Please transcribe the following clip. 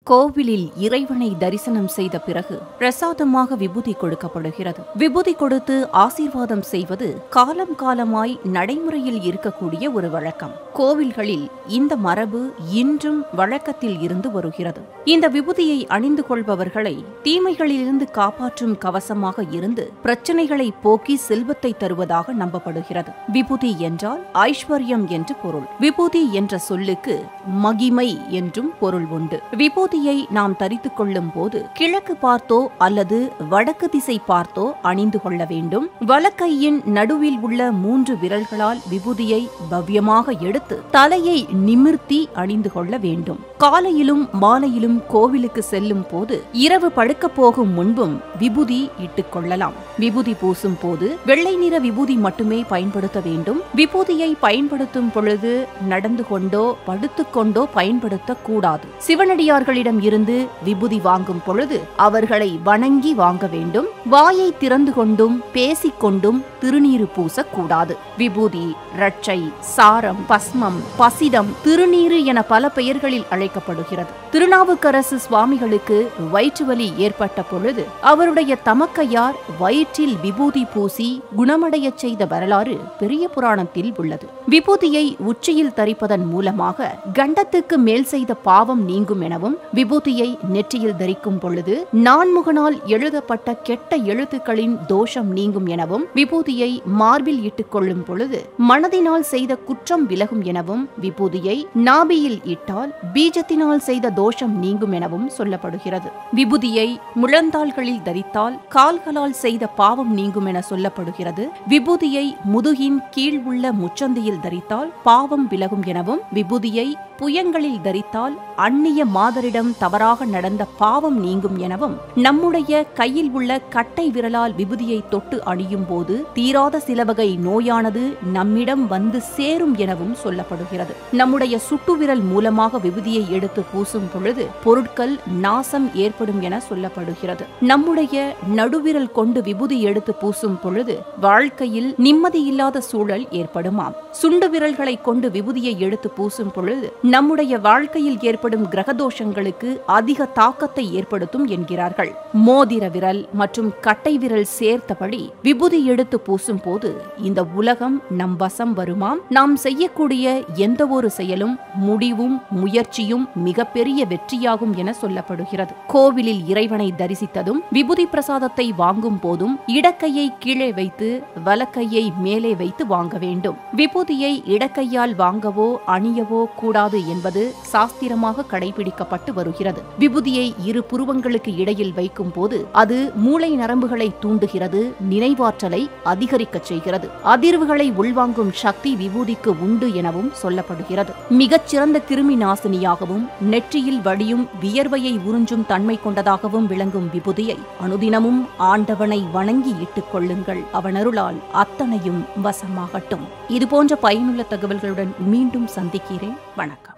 கோவிலில் இறைவனை தரிசனம் செய்த பிறகு பிரசாதமாக விபூதி கொடுக்கப்படுகிறது விபூதி கொடுத்து ஆசீர்வாதம் செய்வது காலம் காலமாய் நடைமுறையில் இருக்கக்கூடிய ஒரு வழக்கம் கோவில்களில் இந்த மரபு இன்றும் வழக்கத்தில் இருந்து வருகிறது இந்த விபூதியை அணிந்து கொள்பவர்களை தீமைகளிலிருந்து காப்பாற்றும் கவசமாக இருந்து பிரச்சனைகளை போக்கி செல்வத்தை தருவதாக நம்பப்படுகிறது விபூதி என்றால் ஐஸ்வர்யம் என்று பொருள் விபூதி என்ற சொல்லுக்கு மகிமை என்றும் பொருள் உண்டு விபூதியை நாம் தரித்துக் கொள்ளும் போது கிழக்கு பார்த்தோ அல்லது வடக்கு திசை பார்த்தோ அணிந்து கொள்ள வேண்டும் வலக்கையின் நடுவில் உள்ள மூன்று விரல்களால் விபூதியை பவ்யமாக எடுத்து தலையை நிமிர்த்தி அணிந்து கொள்ள வேண்டும் காலையிலும் மாலையிலும் கோவிலுக்கு செல்லும் போது இரவு படுக்கப் போகும் முன்பும் விபூதி இட்டுக் கொள்ளலாம் விபூதி பூசும் போது வெள்ளை நிற விபூதி மட்டுமே பயன்படுத்த வேண்டும் விபூதியை பயன்படுத்தும் பொழுது நடந்து கொண்டோ படுத்துக்கொண்டோ பயன்படுத்தக் கூடாது சிவனடியார்களிடம் இருந்து விபூதி வாங்கும் பொழுது அவர்களை வணங்கி வாங்க வேண்டும் வாயை திறந்து கொண்டும் பேசிக் கொண்டும் திருநீறு பூசக்கூடாது விபூதி ரட்சை சாரம் பஸ்மம் பசிதம் திருநீறு என பல பெயர்களில் அழைக்கப்படுகிறது திருநாவுக்கரசு சுவாமிகளுக்கு வயிற்றுவலி ஏற்பட்ட பொழுது அவருடைய தமக்கையார் வயிற்றில் விபூதி பூசி குணமடையச் செய்த வரலாறு பெரிய புராணத்தில் உள்ளது விபூதியை உச்சியில் தரிப்பதன் மூலமாக கண்டத்துக்கு மேல் செய்த பாவம் நீங்கும் எனவும் விபூதியை நெற்றியில் தரிக்கும் பொழுது நான்முகனால் எழுதப்பட்ட கெட்ட எழுத்துக்களின் தோஷம் நீங்கும் எனவும் விபூதியை மார்பில் இட்டுக் கொள்ளும் பொழுது மனதினால் செய்த குற்றம் விலகும் எனவும் விபூதியை நாபியில் இட்டால் பீஜத்தினால் செய்த தோஷம் நீங்கும் எனவும் சொல்லப்படுகிறது விபூதியை முழந்தாள்களில் தரித்தால் கால்களால் செய்த பாவம் நீங்கும் என சொல்லப்படுகிறது விபூதியை முதுகின் கீழ் உள்ள முச்சந்தியில் தரித்தால் பாவம் விலகும் எனவும் விபூதியை புயங்களில் தரித்தால் அந்நிய மாதரிடம் தவறாக நடந்த பாவம் நீங்கும் எனவும் நம்முடைய கையில் உள்ள கட்டை விரலால் விபூதியை தொட்டு அணியும் போது தீராத சில வகை நோயானது நம்மிடம் வந்து சேரும் எனவும் சொல்லப்படுகிறது நம்முடைய சுட்டு விரல் மூலமாக விபூதியை எடுத்து பூசும் பொழுது பொருட்கள் நாசம் ஏற்படும் என சொல்லப்படுகிறது நம்முடைய நடுவிரல் கொண்டு விபூதி எடுத்து பூசும் பொழுது வாழ்க்கையில் நிம்மதியில்லாத சூழல் ஏற்படுமாம் சுண்டு விரல்களை கொண்டு விபூதியை எடுத்து பூசும் பொழுது நம்முடைய வாழ்க்கையில் ஏற்படும் கிரகதோஷங்களுக்கு அதிக தாக்கத்தை ஏற்படுத்தும் என்கிறார்கள் மோதிர விரல் மற்றும் கட்டை விரல் சேர்த்தபடி விபூதி எடுத்து பூசும் போது இந்த உலகம் நம் வசம் வருமாம் நாம் செய்யக்கூடிய எந்த ஒரு செயலும் முடிவும் முயற்சியும் மிகப்பெரிய வெற்றியாகும் என சொல்லப்படுகிறது கோவிலில் இறைவனை தரிசித்ததும் விபூதி பிரசாதத்தை வாங்கும் போதும் இடக்கையை கீழே வைத்து வலக்கையை மேலே வைத்து வாங்க வேண்டும் விபூதியை இடக்கையால் வாங்கவோ அணியவோ கூடாது என்பது சாஸ்திரமாக கடைபிடிக்கப்பட்டு வருகிறது விபூதியை இரு புருவங்களுக்கு இடையில் வைக்கும் போது அது மூளை நரம்புகளை தூண்டுகிறது நினைவாற்றலை அதிகரிக்கச் செய்கிறது அதிர்வுகளை உள்வாங்கும் சக்தி விபூதிக்கு உண்டு எனவும் சொல்லப்படுகிறது மிகச்சிறந்த கிருமி நாசினியாகவும் நெற்றியில் வடியும் வியர்வையை உறிஞ்சும் தன்மை கொண்டதாகவும் விளங்கும் விபூதியை அனுதினமும் ஆண்டவனை வணங்கி இட்டுக் கொள்ளுங்கள் அவனருளால் அத்தனையும் வசமாகட்டும் இதுபோன்ற பயனுள்ள தகவல்களுடன் மீண்டும் சந்திக்கிறேன் வணக்கம்